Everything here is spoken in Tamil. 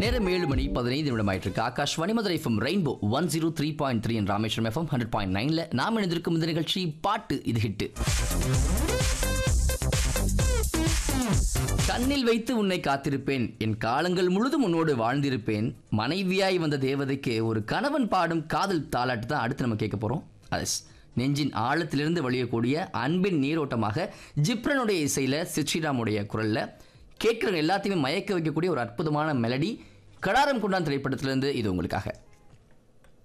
நேரம் ஏழு மணி பதினைந்து நிமிடம் ஆயிட்டு இருக்கு Akashvani Madurai FM rainbow one zero three point three Rameswaram FM hundred point நைன்ல நாம் இணைந்திருக்கும் இந்த நிகழ்ச்சி பாட்டு இது ஹிட் கண்ணில் வைத்து உன்னை காத்திருப்பேன் என் காலங்கள் முழுதும் உன்னோடு வாழ்ந்திருப்பேன் மனைவியாய் வந்த தேவதைக்கு ஒரு கணவன் பாடும் காதல் தாலாட்டு தான் அடுத்து நம்ம கேட்க போறோம் அஸ் நெஞ்சின் ஆழத்திலிருந்து வழியக்கூடிய அன்பின் நீரோட்டமாக ஜிப்ரனுடைய இசையில சித்ரிராமுடைய குரல்ல கேட்குறவங்க எல்லாத்தையுமே மயக்க வைக்கக்கூடிய ஒரு அற்புதமான மெலடி கடாரம் குண்டான் திரைப்படத்திலிருந்து இது உங்களுக்காக